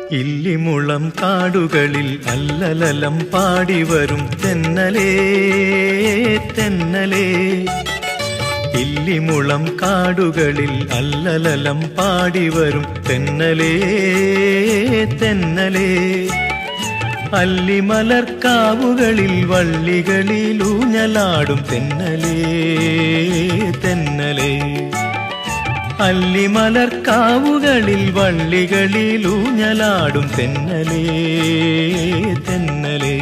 ഇല്ലിമുളം കാടുകളിൽ അല്ലലലം പാടി വരും തെന്നലേ തെന്നലേ ഇല്ലിമുളം കാടുകളിൽ അല്ലലലം പാടി വരും തെന്നലേ തെന്നലേ അല്ലിമലർക്കാവുകളിൽ വള്ളികളിൽ ഊഞ്ഞലാടും തെന്നലേ തെന്നലേ അല്ലിമലർക്കാവുകളിൽ വള്ളികളിൽ ഊഞ്ഞലാടും തെന്നലേ തെന്നലേ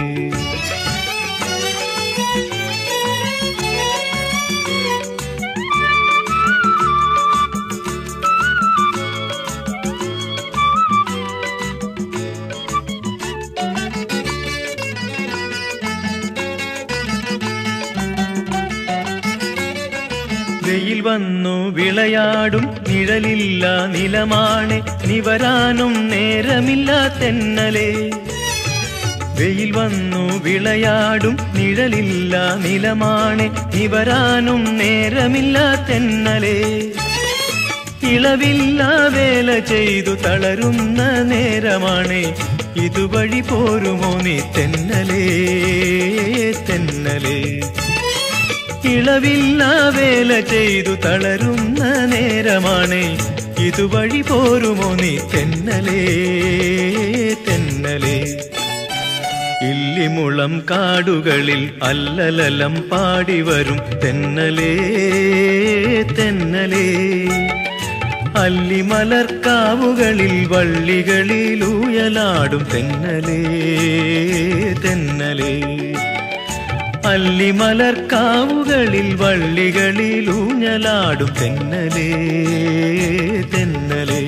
വെയിൽ വന്നു വിളയാടും നിഴലില്ല നിലമാണ് നിവരാനും നേരമില്ല തെന്നലേ വെയിൽ വന്നു വിളയാടും നിഴലില്ല നിലമാണ് നിവരാനും നേരമില്ല തെന്നലേ ഇളവില്ല വേല ചെയ്തു തളരുന്ന നേരമാണ് ഇതുവഴി പോരുമോ നീ തെന്നലേ തെന്നലേ ഇളവില്ല വേല ചെയ്തു തളരുന്ന നേരമാണ് ഇതുവഴി പോരുമോ നീ തെന്നലേ തെന്നലേ ഇല്ലിമുളം കാടുകളിൽ അല്ലലലം പാടി വരും തെന്നലേ തെന്നലേ അല്ലിമലർക്കാവുകളിൽ വള്ളികളിൽ ഊയലാടും തെന്നലേ തെന്നലേ അല്ലിമലർക്കാവുകളിൽ വള്ളികളിൽ ഊഞ്ഞലാടും തെന്നലേ തെന്നലേ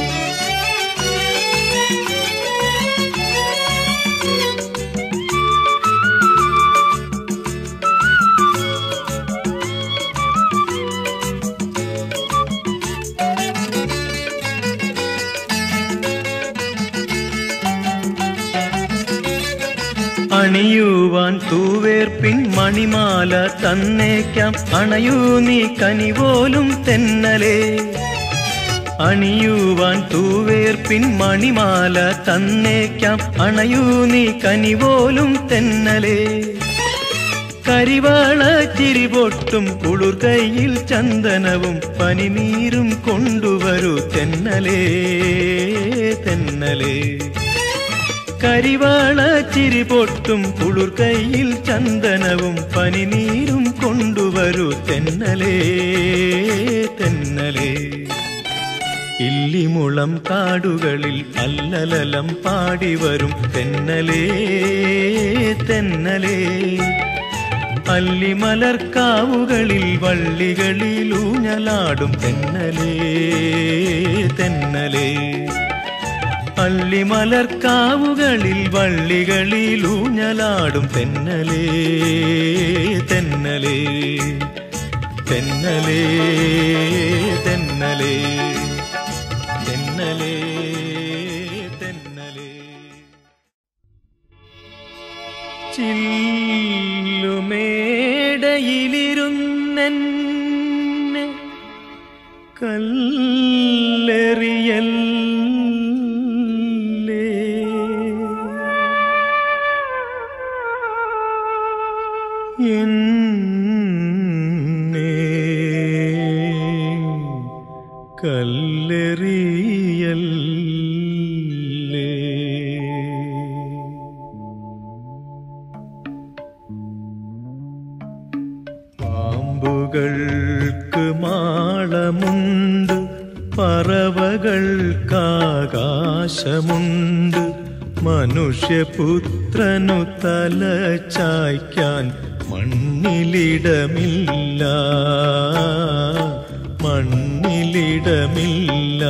അണിയുവാൻ തൂവേർപ്പിൻ മണിമാല തന്നേക്കാം അണയൂ നീ കനിപോലും തെന്നലേ അണിയുവാൻ തൂവേർപ്പിൻ മണിമാല തന്നേക്കാം അണയൂ നീ കനിപോലും തെന്നലേ കരിവാള ചിരിപൊട്ടും കുളിർ കയ്യിൽ ചന്ദനവും പനിനീരും കൊണ്ടുവരൂ തെന്നലേ തെന്നലേ കരിവാള ചിരിപൊട്ടും കുളിർ കയ്യിൽ ചന്ദനവും പനിനീരും കൊണ്ടുവരൂ തെന്നലേ തെന്നലേ ഇല്ലിമുളം കാടുകളിൽ അല്ലലലം പാടി വരും തെന്നലേ തെന്നലേ അല്ലിമലർക്കാവുകളിൽ വള്ളികളിൽ ഊഞ്ഞലാടും തെന്നലേ തെന്നലേ അല്ലിമലർക്കാവുകളിൽ വള്ളികളിൽ ഊഞ്ഞലാടും തെന്നലേ തെന്നലേ തെന്നലേ തെന്നലേ തെന്നലേ തെന്നലേ ചില്ലുമേടയിലിരുന്നെന്നെ കല്ലെറിയല്ലേ എന്നെ കല്ലെറിയല്ലേ പാമ്പുകൾക്ക് മാളമുണ്ട് പറവകൾക്കാകാശമുണ്ട് മനുഷ്യപുത്രനു തല ചായ്ക്കാൻ മണ്ണിലിടമില്ല മണ്ണിലിടമില്ല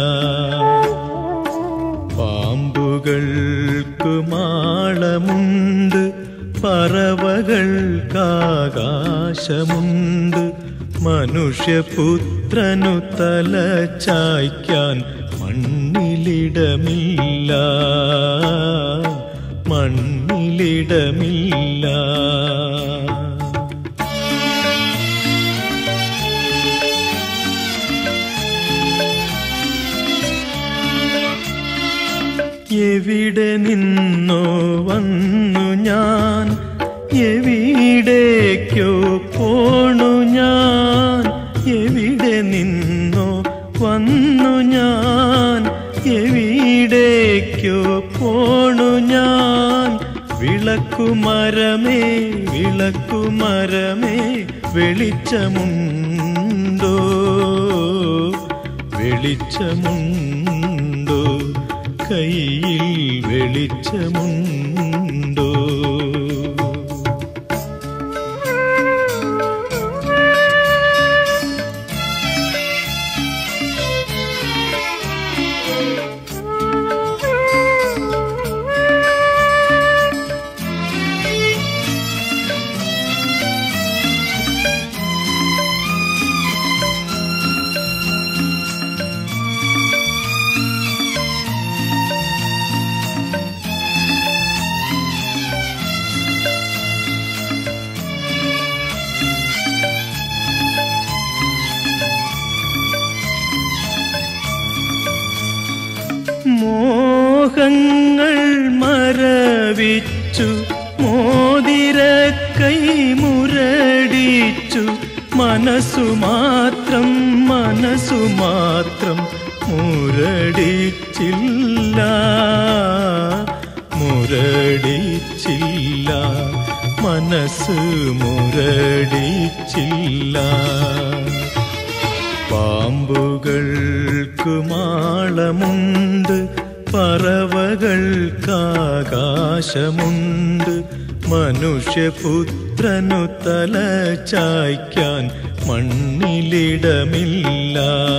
പാമ്പുകൾക്ക് മാളമുണ്ട് പറവകൾക്കാകാശമുണ്ട് മനുഷ്യപുത്രനു തല ചായ്ക്കാൻ മണ്ണിലിടമില്ല മണ്ണിലിടമില്ല എവിടെ നിന്നോ വന്നു ഞാൻ എവിടേക്കോ പോണു ഞാൻ എവിടെ നിന്നോ വന്നു ഞാൻ എവിടേക്കോ പോണു ഞാൻ വിളക്കുമരമേ വിളക്കുമരമേ വെളിച്ചമുണ്ടോ വെളിച്ചമുണ്ടോ കയ്യിൽ വെളിച്ചമുണ്ടോ മോഹങ്ങൾ മരവിച്ചു മോതിര കൈ മുരടിച്ചു മനസ്സു മാത്രം മനസ്സു മാത്രം മുരടിച്ചില്ല മുരടിച്ചില്ല മനസ്സ് മുരടിച്ചില്ല പാമ്പുകൾക്ക് മാളമുണ്ട് പറവകൾക്കാകാശമുണ്ട് മനുഷ്യപുത്രനു തല ചായ്ക്കാൻ മണ്ണിലിടമില്ല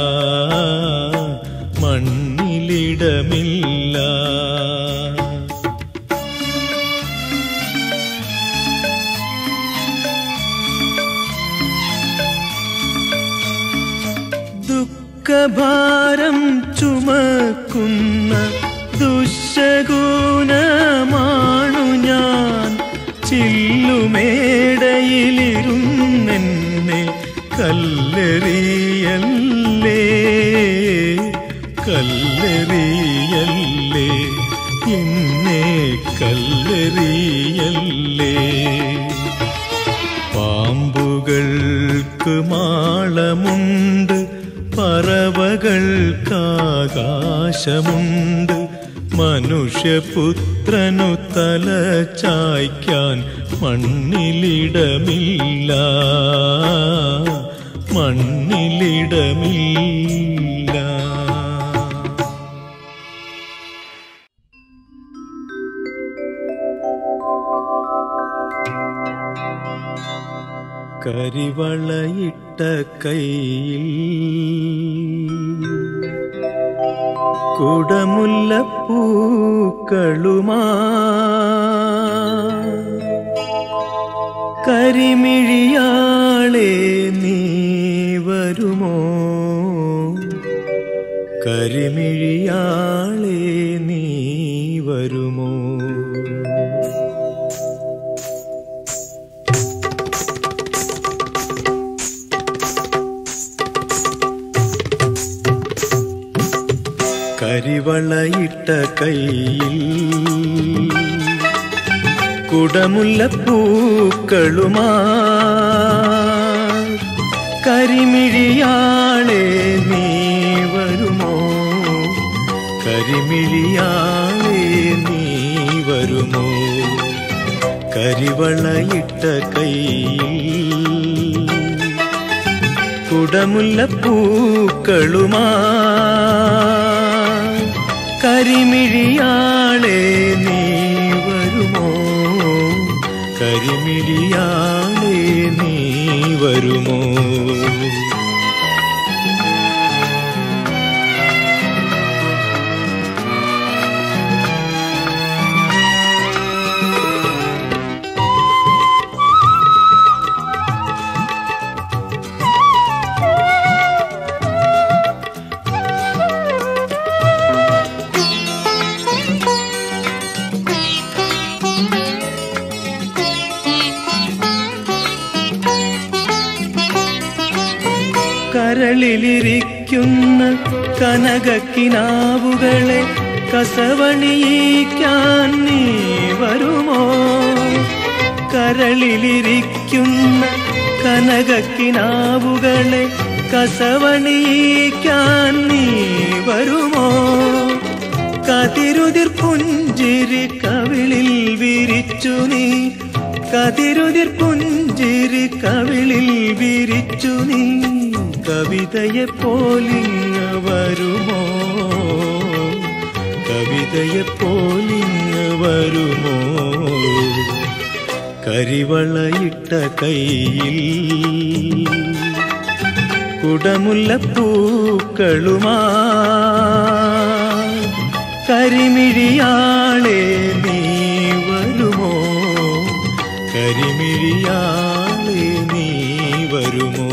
മണ്ണിലിടമില്ല ദുഃഖഭാരം ചുമക്കുന്ന ദുശകൂനമാണു ഞാൻ ചില്ലുമേടയിലിരുന്നെന്നെ കല്ലെറിയല്ലേ കല്ലെറിയല്ലേ എന്നെ കല്ലെറിയല്ലേ പാമ്പുകൾക്ക് മാളമുണ്ട് പറവകൾക്കാകാശമുണ്ട് മനുഷ്യപുത്രനു തല ചായ്ക്കാൻ മണ്ണിലിടമില്ല മണ്ണിലിടമില്ല കരിവളയിട്ട കയ്യിൽ കുടമുല്ലപ്പൂക്കളുമാ കരിമിഴിയാളെ നീ വരുമോ കരിമിഴിയാളെ നീ വരുമോ കരിവളയിട്ട കയ്യിൽ കുടമുല്ലപ്പൂക്കളുമാ കരിമിഴിയാളെ നീ വരുമോ കരിമിഴിയാളെ നീ വരുമോ കരിവളയിട്ട കയ്യിൽ കുടമുല്ലപ്പൂക്കളുമാ കരിമിഴിയാളെ നീ വരുമോ കരിമിഴിയാളെ നീ വരുമോ കരളിലിരിക്കുന്ന കനകക്കിനാവുകളെ കസവണിയിക്കാൻ നീ വരുമോ കരളിലിരിക്കുന്ന കനകക്കിനാവുകളെ കസവണിയിക്കാൻ നീ വരുമോ കതിരുതിർ പുഞ്ചിരി കവിളിൽ വിരിച്ചു നീ കതിരുതിർ പുഞ്ചിരി കവിളിൽ വിരിച്ചു നീ കവിതയെ പോലിങ് വരുമോ കവിതയെ പോലിങ് വരുമോ കരിവളയിട്ട കയ്യിൽ കുടമുല്ലപ്പൂക്കളുമാ കരിമിഴിയാളെ നീ വരുമോ കരിമിഴിയാളെ നീ വരുമോ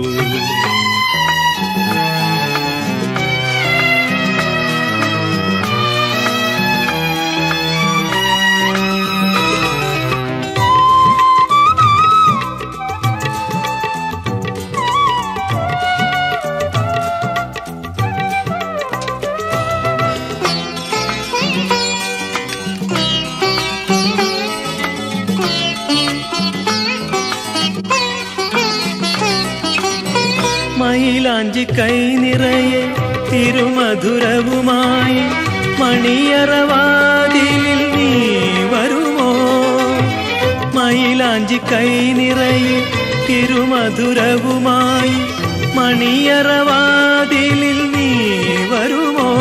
മയിലാഞ്ചി കൈ നിറയെ തിരുമധുരവുമായി മണിയറവാതിലിൽ നീ വരുമോ മയിലാഞ്ചി കൈ നിറയെ തിരുമധുരവുമായി മണിയറവാതിലിൽ നീ വരുമോ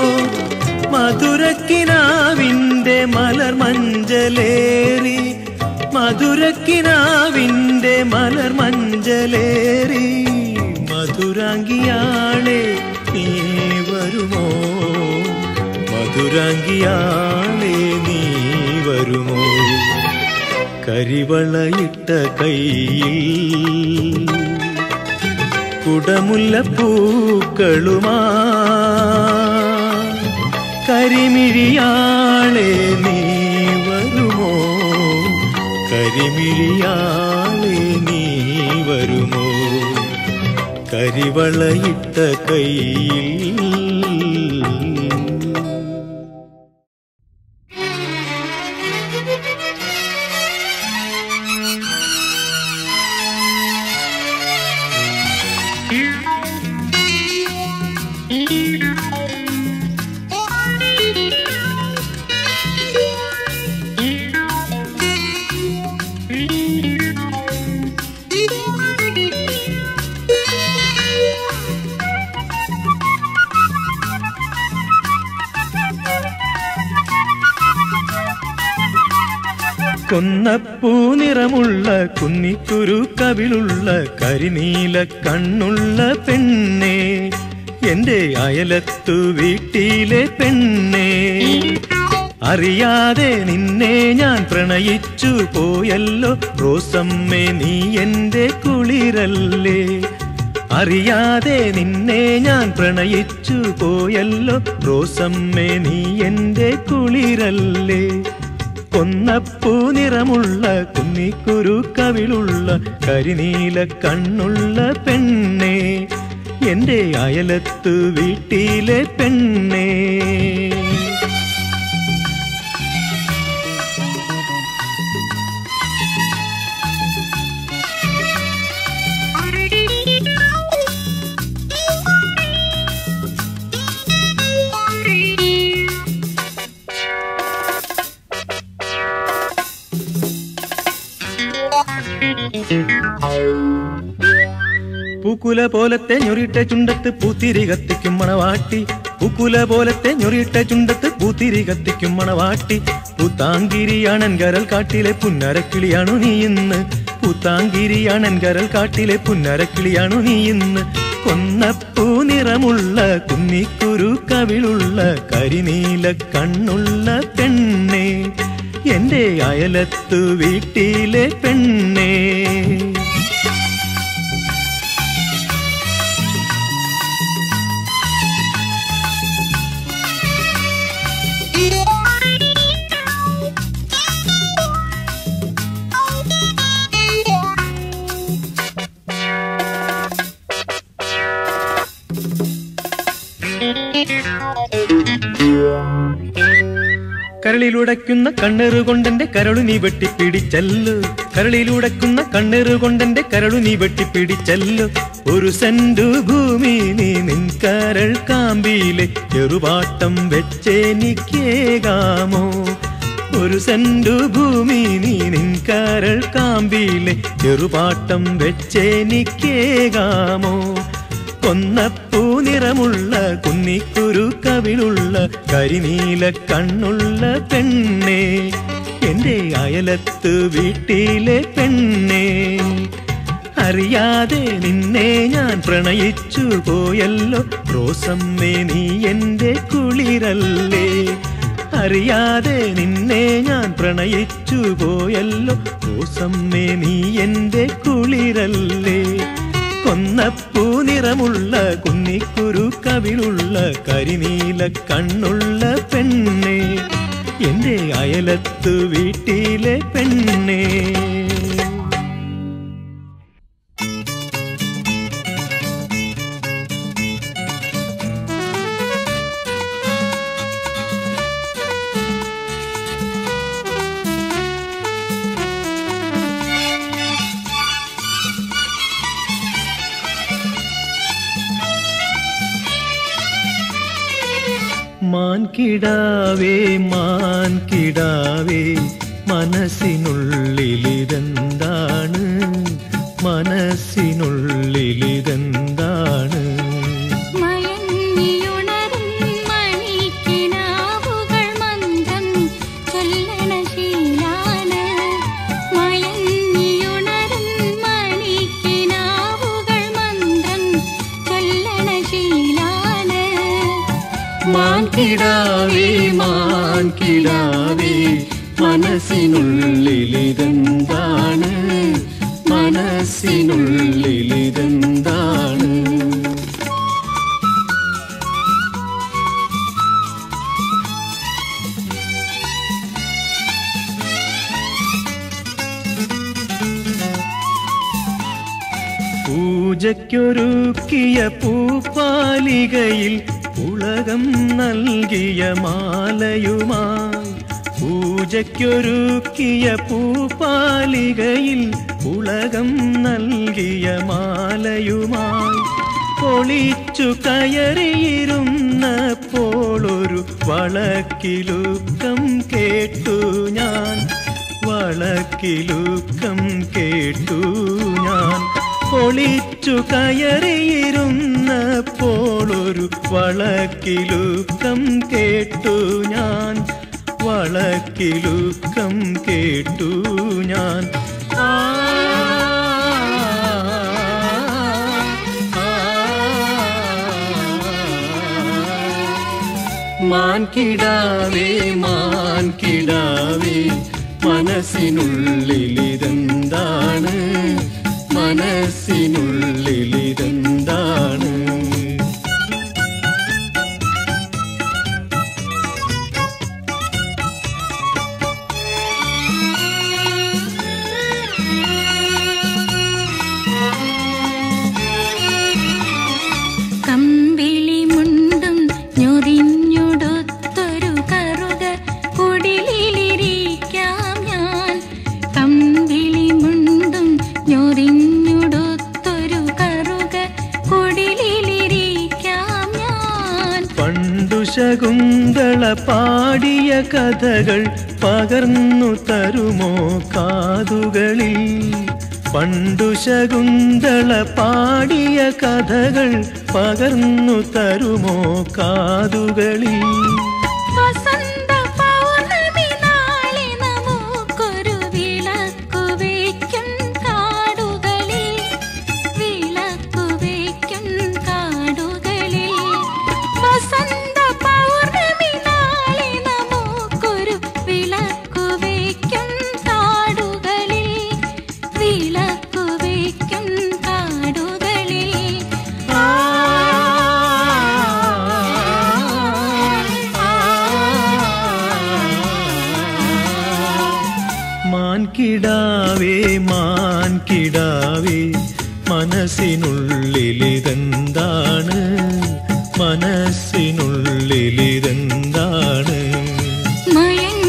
മധുരക്കിനാവിൻ്റെ മലർ മഞ്ചലേറി മധുരക്കിനാവിൻ്റെ മലർ മഞ്ചലേറി മധുരാങ്കിയാളെ നീ വരുമോ മധുരാങ്കിയാളെ നീ വരുമോ കരിവളയിട്ട കയ്യിൽ കുടമുല്ലപ്പൂക്കളുമാ കരിമിഴിയാളെ നീ വരുമോ കരിമിഴിയാളെ നീ വരുമോ കരിവളയിട്ട കയ്യിൽ കൊന്നപ്പൂ നിറമുള്ള കുന്നിക്കുരു കവിളുള്ള കരിനീല കണ്ണുള്ള പെണ്ണേ എന്റെ അയലത്തു വീട്ടിലെ പെണ്ണേ അറിയാതെ നിന്നെ ഞാൻ പ്രണയിച്ചു പോയല്ലോ റോസമ്മേ നീ എന്റെ കുളിരല്ലേ അറിയാതെ നിന്നെ ഞാൻ പ്രണയിച്ചു പോയല്ലോ റോസമ്മേ നീ എന്റെ കുളിരല്ലേ കൊന്നപ്പൂ നിറമുള്ള കുന്നിക്കുരു കവിളുള്ള കരിനീല കണ്ണുള്ള പെണ്ണേ എന്റെ അയലത്തു വീട്ടിലെ പെണ്ണേ പൂക്കുല പോലത്തെ ഞൊറിയിട്ട ചുണ്ടത്ത് പൂത്തിരി കത്തിക്കും മണവാട്ടി പൂക്കുല പോലത്തെ ഞൊറിയിട്ട ചുണ്ടത്ത് പൂത്തിരി കത്തിക്കും മണവാട്ടി പൂത്താങ്കിരിയാണൻ കരൽ കാട്ടിലെ പുന്നരക്കിളിയാണു നീ ഇന്ന് പൂത്താങ്കിരിയാണൻ കരൽ കാട്ടിലെ പുന്നരക്കിളിയാണു നീ ഇന്ന് കൊന്നപ്പൂ നിറമുള്ള കുന്നിക്കുരു കവിളുള്ള കരിനീല കണ്ണുള്ള പെണ്ണേ എന്റെ അയലത്തു വീട്ടിലെ പെണ്ണേ Thank you. കരളിലുടയ്ക്കുന്ന കണ്ണേറ് കൊണ്ടെന്റെ കരളു നീ വെട്ടിപ്പിടിച്ചല്ലോ കരളിലുടയ്ക്കുന്ന കണ്ണേറ് കൊണ്ടെന്റെ കരളു നീ വെട്ടിപ്പിടിച്ചല്ലോ ഒരു സെന്റ് ഭൂമി നീ നിൻ കരൾ കാമ്പിയിലെ ചെറുപാട്ടം വെച്ചെനിക്കേകാമോ ഒരു സെന്റ് ഭൂമി നീ നിൻ കരൾ കാമ്പിയിലെ ചെറുപാട്ടം വെച്ചെനിക്കേകാമോ കൊന്നപ്പൂ നിറമുള്ള കുന്നിക്കുരു കവിളുള്ള കരിനീല കണ്ണുള്ള പെണ്ണേ എന്റെ അയലത്ത് വീട്ടിലെ പെണ്ണേ അറിയാതെ നിന്നെ ഞാൻ പ്രണയിച്ചു പോയല്ലോ റോസമ്മേ നീ എന്റെ കുളിരല്ലേ അറിയാതെ നിന്നെ ഞാൻ പ്രണയിച്ചു പോയല്ലോ റോസമ്മേ നീ എന്റെ കുളിരല്ലേ കൊന്നപ്പൂ നിറമുള്ള കുന്നിക്കുരു കവിളുള്ള കരിനീല കണ്ണുള്ള പെണ്ണേ എന്റെ അയലത്ത് വീട്ടിലെ പെണ്ണേ മാൻകിടാവേ മാൻകിടാവേ മനസ്സിനുള്ളിലിതെന്താണ് മനസ്സിനുള്ളിലിതെന്താണ് മയങ്ങിയുണരും മണിക്കിനാവുകൾ മന്ദം ചൊല്ലണ ശീലാണ് മയങ്ങിയുണരും മണിക്കിനാവുകൾ മന്ദം ചൊല്ലണ ശീലാണ് മാൻകിടാവേ മാൻകിടാവേ മനസ്സിനുള്ളിലിതെന്താണ് മനസ്സിനുള്ളിലിതെന്താണ് പൂജയ്ക്കൊരുക്കിയ പൂപ്പാലികയിൽ ഉലകം നൽകിയ മാലയുമായി പൂജയ്ക്കൊരുക്കിയ പൂപ്പാലികയിൽ ഉലകം നൽകിയ മാലയുമായി പൊളിച്ചു കയറിയിരുന്നപ്പോളൊരു വളക്കിലുക്കം കേട്ടു ഞാൻ വളക്കിലുക്കം കേട്ടു ഞാൻ പൊളിച്ചു കയറിയിരുന്നപ്പോളൊരു വളക്കിലുക്കം കേട്ടു ഞാൻ വളക്കിലുക്കം കേട്ടു ഞാൻ ആ, ആ, മാൻകിടാവേ മാൻകിടാവേ മനസ്സിനുള്ളിലിതെന്താണ് മനസ്സിനുള്ളിലിതെന്താണ് കമ്പിളി മുണ്ടും ഞൊറിഞ്ഞുടുത്തൊരു കറുക കുടിലിരിക്കാം ഞാൻ കമ്പിളി മുണ്ടും ഞൊറിഞ്ഞുടുത്തൊരു കറുക കുടിലിരിക്കാം ഞാൻ പണ്ടു ശകുന്തള പാടിയ കഥകൾ പകർന്നു തരുമോ കാതുകളിൽ പണ്ടു ശകുന്തള പാടിയ കഥകൾ പകർന്നു തരുമോ കാതുകളിൽ വസന്ത പൗർണമി നാളെ നമുക്കൊരു വിളക്കു വയ്ക്കും കാടുകളിൽ വിളക്കു വയ്ക്കും കാടുകളിൽ വസന്ത പൗർണമി നാളെ നമുക്കൊരു വിളക്കു വയ്ക്കും കാടുകളിൽ വിളക്കു വയ്ക്കും കാടുകളിൽ ആ, മാൻകിടാവേ മാൻകിടാവേ മനസ്സിനുള്ളിലിതെന്താണ് മനസ്സിനുള്ളിലിതെന്താണ് മയങ്ങി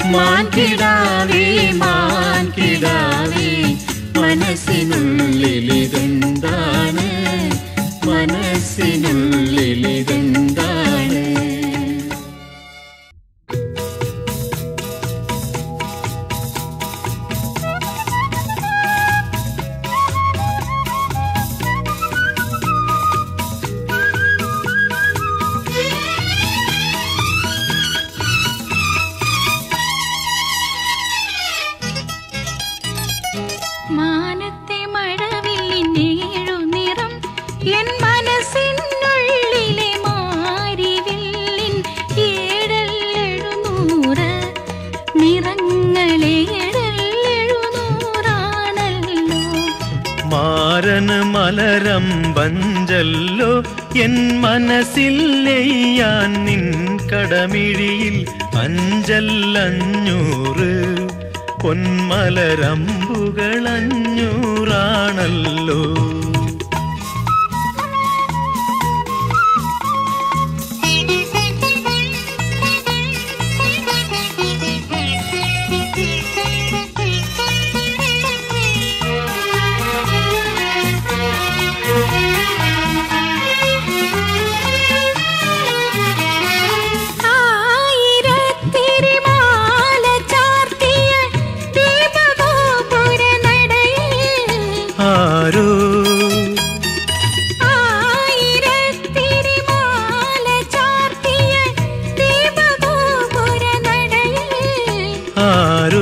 മാൻകിടാവേ മാൻകിടാവേ മനസ്സിനുള്ളിലിതെന്താണ് മനസ്സിനുള്ളിലിതെന്താണ് മാനത്തെ മഴവില്ലിന്നേഴു നിറം എൻ മനസ്സിനുള്ളിലെ മാരിവില്ലിൻ ഏഴല്ലെഴുന്നൂറ് നിറങ്ങളെ ഏഴല്ലെഴുന്നൂറാണല്ലോ മാരന് മലരം വഞ്ചല്ലോ എൻ മനസ്സിൽ നെയ്യാൻ നിൻ കടമിഴിയിൽ അഞ്ചല്ലഞ്ഞൂറ് പൊന്മലരമ്പുകൾ അഞ്ഞൂറാണല്ലോ ആയിരത്തിരിമാല ചാർത്തിയ ദീപഗോപുര നടയിൽ ആരോ ആയിരത്തിരിമാല ചാർത്തിയ ദീപഗോപുര നടയിൽ ആരോ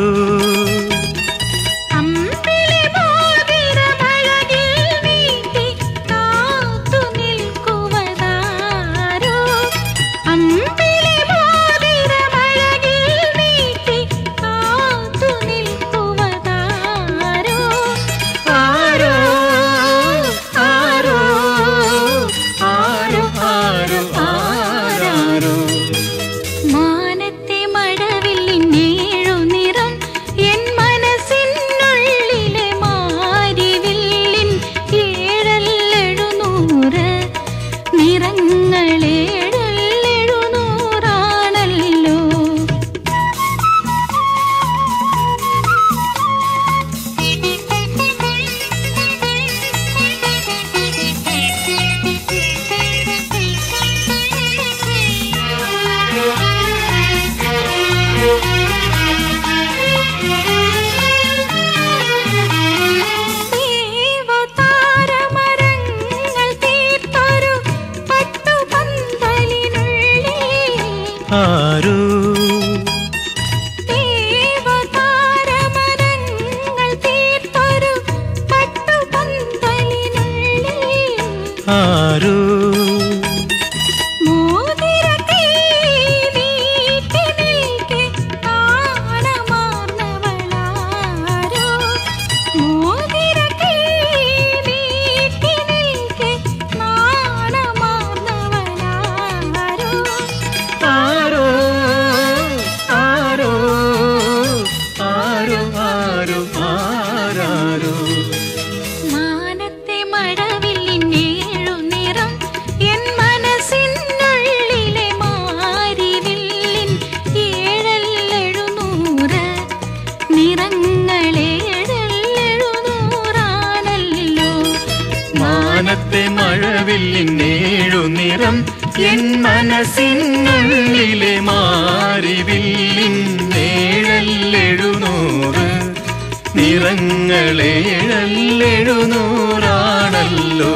അമ്പിളി മോതിരമഴകിൽ നീട്ടി കാത്തു നിൽക്കുവതാരോ അമ്പിളി മോതിരമഴകിൽ നീട്ടി കാത്തു നിൽക്കുവതാരോ ആരോ ആരോ ആരോ ആരോ ആരാരോ മാനത്തെ മഴവില്ലിന്നേഴു നിറം എൻ മനസ്സിനുള്ളിലെ മാരിവില്ലിൻ ഏഴല്ലെഴുന്നൂറ് നിറങ്ങളേഴല്ലെഴുന്നൂറാണല്ലോ ദേവതാരമരങ്ങൾ തീർത്തൊരു പട്ടുപന്തലിനുള്ളിൽ ആരോ ദേവതാരമരങ്ങൾ തീർത്തൊരു പട്ടുപന്തലിനുള്ളിൽ ആരോ മോതിരക്കൈ നീട്ടി നിൽക്കെ നാണമാർന്നവളാരോ മോതിരക്കൈ നീട്ടി നിൽക്കെ നാണമാർന്നവളാരോ ആരോ ആരോ ആരോ ആരോ ആരാരോ മാനത്തെ മഴവില്ലിന്നേഴു നിറം എൻ മനസ്സിനുള്ളിലെ മാരിവില്ലിൻ ഏഴല്ലെഴുന്നൂറ് നിറങ്ങളേഴല്ലെഴുന്നൂറാണല്ലോ മാനത്തെ മഴവില്ലിന്നേഴു നിറം എൻ മനസ്സിനുള്ളിലെ മാറിവില്ലിൻ നേഴല്ലെഴുന്നൂറ് നിറങ്ങളേഴല്ലെഴുന്നൂറാണല്ലോ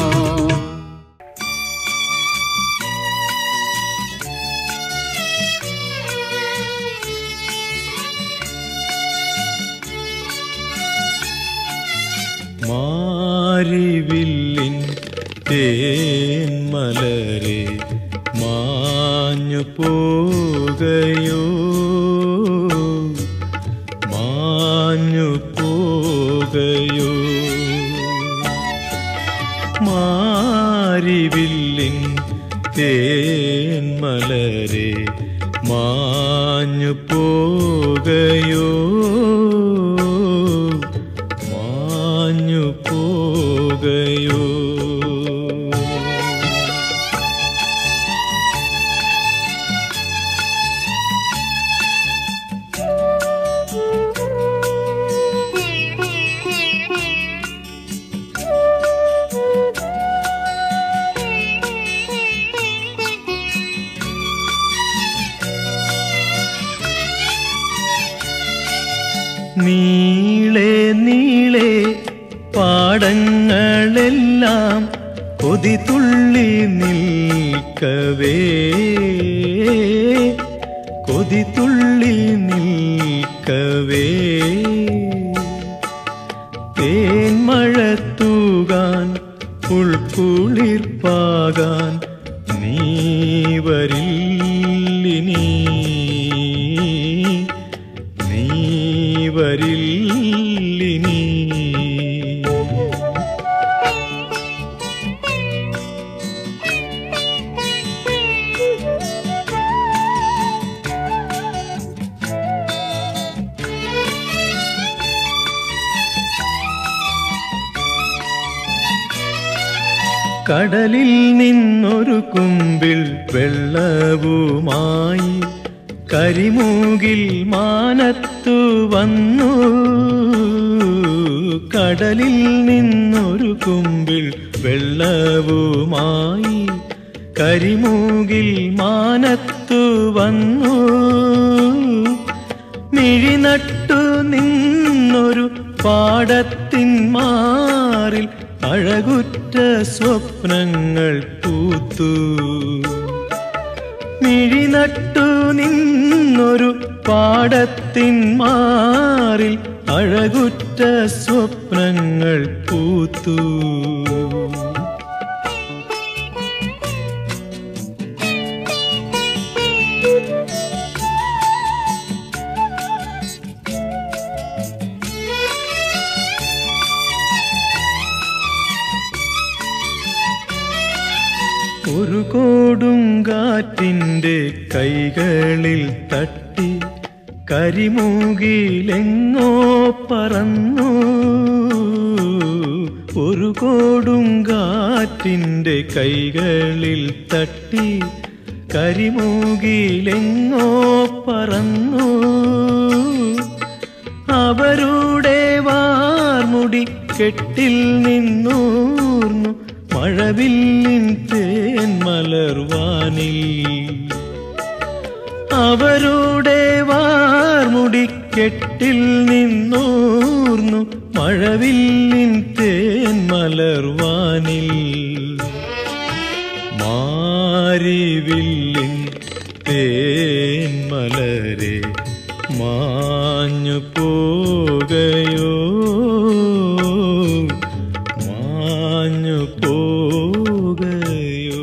മാരിവില്ലിൻ തേന്മലരെ മാഞ്ഞു പോകയോ മാഞ്ഞു പോകയോ മാരിവില്ലിൻ തേന്മലരെ മാഞ്ഞു പോകയോ മാഞ്ഞു പോകയോ നീളെ നീളെ പാടങ്ങളെല്ലാം കൊതി തുള്ളി നിൽക്കവേ കൊതി തുള്ളി നിൽക്കവേ തേന്മഴ തൂകാൻ ഉൾക്കുളിർപ്പാകാൻ നീ വരില്ലിനി നീ വരില്ലിനി കടലിൽ നിന്നൊരു കുമ്പിൽ വെള്ളവുമായി കരിമൂകിൽ മാനത്തു വന്നു കടലിൽ നിന്നൊരു കുമ്പിൽ വെള്ളവുമായി കരിമൂകിൽ മാനത്തു വന്നു മിഴിനട്ടു നിന്നൊരു പാടത്തിൻ മാറിൽ അഴകുറ്റ സ്വപ്നങ്ങൾ പൂത്തു മിഴിനട്ടു നിന്നൊരു പാടത്തിൻ മാറിൽ അഴകുറ്റ സ്വപ്നങ്ങൾ പൂത്തു ഒരു കൊടുങ്കാറ്റിൻ്റെ കൈകളിൽ തട്ടി കരിമൂകിലെങ്ങോ പറന്നു ഒരു കൊടുങ്കാറ്റിൻ്റെ കൈകളിൽ തട്ടി കരിമൂകിലെങ്ങോ പറന്നു അവരുടെ വാർമുടി കെട്ടിൽ നിന്നൂർന്നു മഴവില്ലിൻ തേൻ മലർവാനിൽ അവരുടെ വാർമുടി കെട്ടിൽ നിന്നൂർന്നു മഴവില്ലിൻ തേൻ മലർവാനിൽ മാരിവില്ലിൻ തേൻ മലരെ മാഞ്ഞു പോകയോ മാഞ്ഞു പോകയോ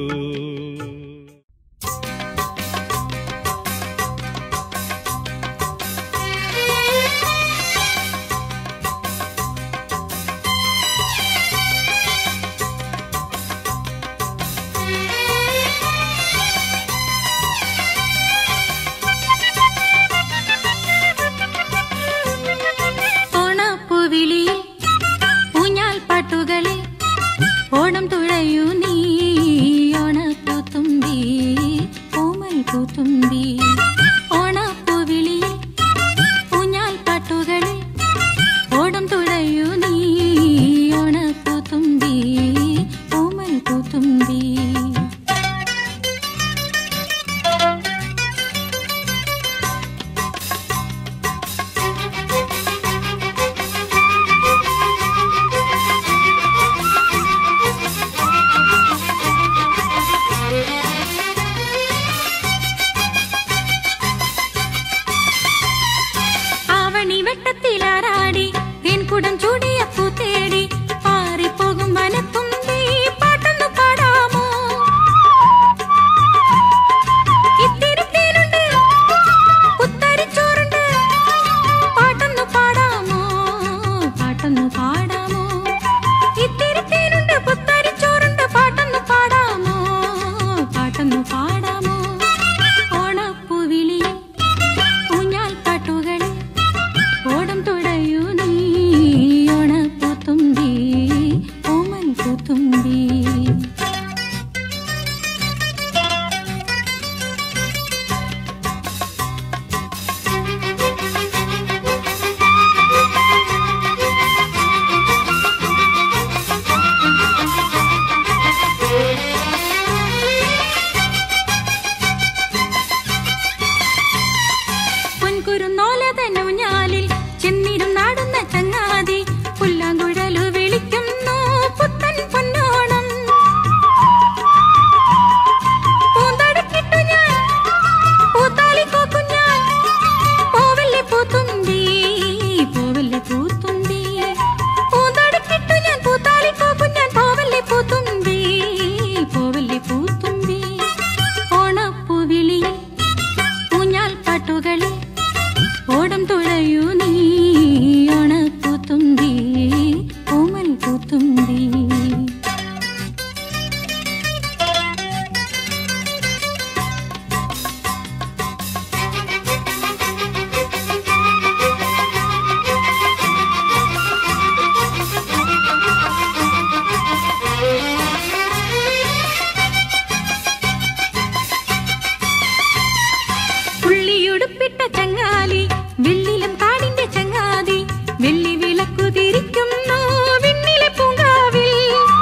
ഓണപ്പൂവിളിയിൽ ഊഞ്ഞാൽ പാട്ടുകളിൽ ഓണം തുഴയൂ നീ ഓണപ്പൂത്തുമ്പി ഓമൽ പൂത്തുമ്പി ഓണപ്പൂവിളിയിൽ ഊഞ്ഞാൽ പാട്ടുകളിൽ ഓണം തുഴയൂ നീ ഓണപ്പൂത്തുമ്പി ഓമൽ പൂത്തുമ്പി ആവണി വെട്ടത്തിലാറാടി തേൻകുടം ചൂടിയപ്പൂ തേടി പാറിപ്പോകും വനത്തുമ്പി പാട്ടൊന്നു പാടാമോ ഇത്തിരി തേനുണ്ട് കുത്തരിച്ചോറുണ്ട് പാട്ടൊന്നു പാടാമോ പാട്ടൊന്നു പാടാമോ ഇത്തിരി തേനുണ്ട് കുത്തരിച്ചോറുണ്ട് പാട്ടൊന്നു പാടാമോ പാട്ടൊന്നു പാടാമോ ഓണപ്പൂവിളിയിൽ ഊഞ്ഞാൽ പാട്ടുകളിൽ ഓടം തുടയൂ നീ ഓണപ്പൂത്തുമ്പി ഓമൽ പൂത്തുമ്പി പൊൻകുരുന്നോല തന്നൂഞ്ഞാലിൽ ചെന്നിരുന്നു ചങ്ങാതി പുല്ലാങ്കുഴലു വിളിക്കുന്നു പുത്തൻ പൊന്നോണം പൂന്തടക്കിട്ടു ഞാൻ പൂത്താലി കോക്കും ഞാൻ പോവല്ലേ പൂത്തുമ്പി പോവല്ലേ പൂത്തുമ്പി പൂന്തടക്കിട്ടു ഞാൻ പൂത്താലി കോക്കും ഞാൻ പോവല്ലേ പൂത്തുമ്പി പോവല്ലേ പൂത്തുമ്പി ഓണപ്പൂവിളിയിൽ ഊഞ്ഞാൽ പാട്ടുകളിൽ ഓടം തുഴയൂ നീ ഓണപ്പൂത്തുമ്പി ഓമൽ പൂത്തുമ്പി പുള്ളിയുടുപ്പിട്ട ചങ്ങാലി വെള്ളിലും കാടിന്റെ ചങ്ങാതി വെള്ളി വിളക്കു തിരിക്കുന്നു വിണ്ണിലെ പൂങ്കാവിൽ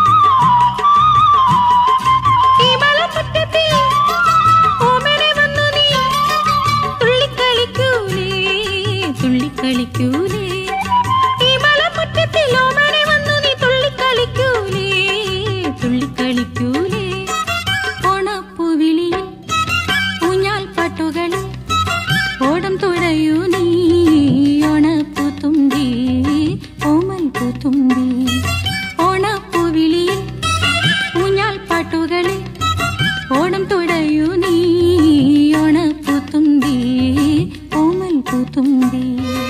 ഈ മലമുറ്റത്തിൽ ഓമനെ വന്നു നീ തുള്ളിക്കളിക്കൂലേ തുള്ളിക്കളിക്കൂലേ ഈ മലമുറ്റത്തിൽ ഓമനെ വന്നു നീ തുള്ളിക്കളിക്കൂലേ തുള്ളിക്കളിക്കൂലേ ഓണപ്പൂവിളിയിൽ ഊഞ്ഞാൽ പാട്ടുകളിൽ ഓടം തുഴയൂ നീ ഓണപ്പൂത്തുമ്പി ഓമൽ പൂത്തുമ്പി ഓണപ്പൂവിളിയിൽ ഊഞ്ഞാൽ പാട്ടുകളിൽ ഓടം തുഴയൂ നീ ഓണപ്പൂത്തുമ്പി ഓമൽ പൂത്തുമ്പി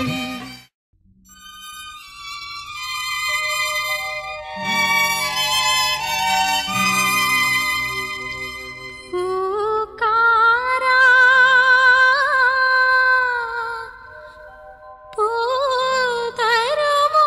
പൂക്കാരാ പൂതരുമോ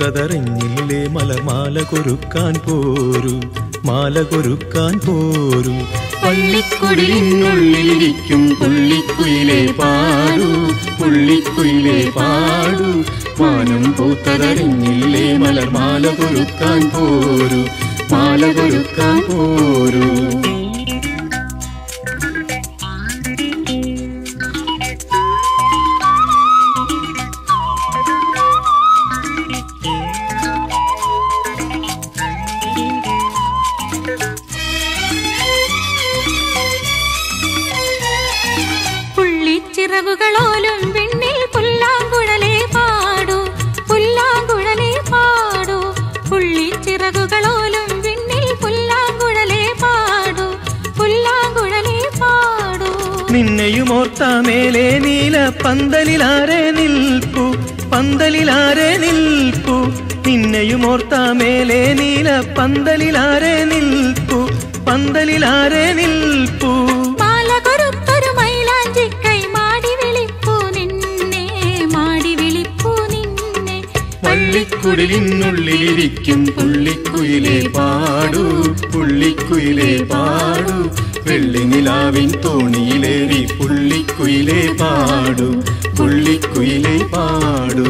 പൂത്തതറിഞ്ഞില്ലേ മലമാല കൊരുക്കാൻ പോരു മാല കൊരുക്കാൻ പോരു പള്ളിക്കുടിലിനുള്ളിലിരിക്കും പുള്ളിക്കുയിലെ പാടു പുള്ളിക്കുയിലെ പാടു മാനം പൂത്തതറിഞ്ഞില്ലേ മലർമാല കൊരുക്കാൻ പോരു മാല കൊരുക്കാൻ പോരു പുള്ളിച്ചിറകുകളോലും വിണ്ണിൽ പുല്ലാങ്കുഴലേ പാടൂ പുല്ലാങ്കുഴലേ പാടൂ പുള്ളിച്ചിറകുകളോലും വിണ്ണിൽ പുല്ലാങ്കുഴലേ പാടൂ പുല്ലാങ്കുഴലേ പാടൂ നിന്നെയും ഓർത്ത മേലെ നീല പന്തലിലാരെ നിൽപ്പു പന്തലിലാരെ നിൽപ്പു നിന്നെയും ഓർത്ത മേലെ നീല പന്തലിലാരെ നിൽപ്പു പന്തലിലാരെ നിൽപ്പു മാല കൊരുത്തൊരു മൈലാഞ്ചിക്കൈ മാടി വിളിപ്പൂ നിന്നെ മാടി വിളിപ്പൂ നിന്നെ പള്ളിക്കുടിലിനുള്ളിലിരിക്കും പുള്ളിക്കുയിലെ പാടു പുള്ളിക്കുയിലെ പാടു വെള്ളി നിലാവിൻ തോണിയിലേറി പുള്ളിക്കുയിലെ പാടു പുള്ളിക്കുയിലെ പാടു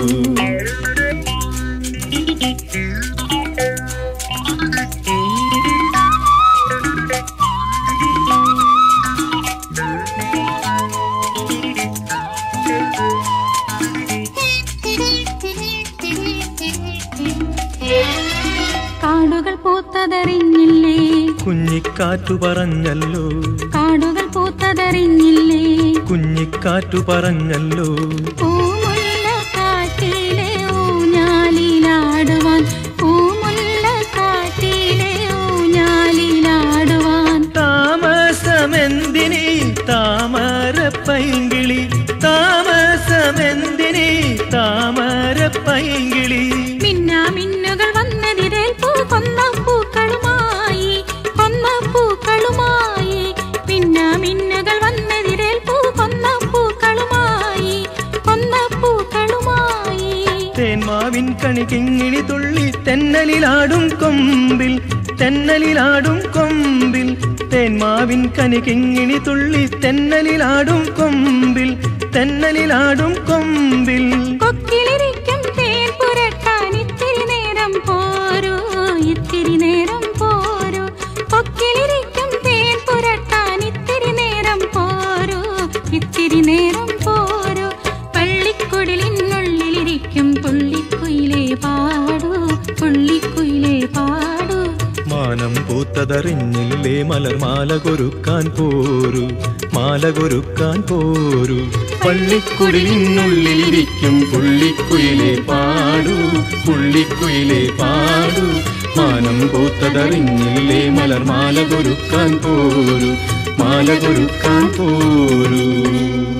കാടുകൾ പൂത്തതറിഞ്ഞില്ലേ കുഞ്ഞിക്കാറ്റു പറഞ്ഞല്ലോ കാടുകൾ പൂത്തതറിഞ്ഞില്ലേ കുഞ്ഞിക്കാറ്റു പറഞ്ഞല്ലോ പൂമുല്ല കാട്ടിലെ ഊഞ്ഞാലിലാടുവാൻ പൂമുല്ല കാട്ടിലെ ഊഞ്ഞാലിലാടുവാൻ താമസമെന്തിനി താമര പൈങ്കിളി താമസമെന്തിനി താമര പൈങ്കിളി മിന്നാ മിന്നുകൾ വന്നതിരേൽപ്പൂ കൊന്ന പൂക്കളുമായി കൊന്ന പൂക്കളുമായി മിന്നാ മിന്നുകൾ വന്നതിരേൽപ്പൂ കൊന്ന പൂക്കളുമായി കൊന്ന പൂക്കളുമായി തേന്മാവിൻ കണി കിങ്ങിണി തുള്ളി തെന്നലിലാടും കൊമ്പിൽ തെന്നലിലാടും കൊമ്പിൽ തേന്മാവിൻ കനി കിങ്ങിണി തുള്ളി തെന്നലിലാടും കൊമ്പിൽ തെന്നലിലാടും കൊമ്പിൽ കൊക്കിലിരിക്കും തേൻ പുരട്ടാൻ ഇത്തിരി നേരം പോരൂ ഇത്തിരി നേരം പോരൂ കൊക്കിലിരിക്കും തേൻ പുരട്ടാൻ ഇത്തിരി നേരം പോരൂ ഇത്തിരി നേരം പോരൂ പള്ളിക്കുടിലിനുള്ളിലിരിക്കും പുള്ളിക്കുയിലേ പാടൂ പുള്ളിക്കുയിലേ പാടൂ മാനം പൂത്തതറിഞ്ഞില്ലേ മലർമാല കൊരുക്കാൻ പോരു മാല കൊരുക്കാൻ പോരു പള്ളിക്കുടിലിനുള്ളിലിരിക്കും പുള്ളിക്കുയിലെ പാടു പുള്ളിക്കുയിലെ പാടു മാനം പൂത്തതറിഞ്ഞില്ലേ മലർമാല കൊരുക്കാൻ പോരു മാല കൊരുക്കാൻ പോരു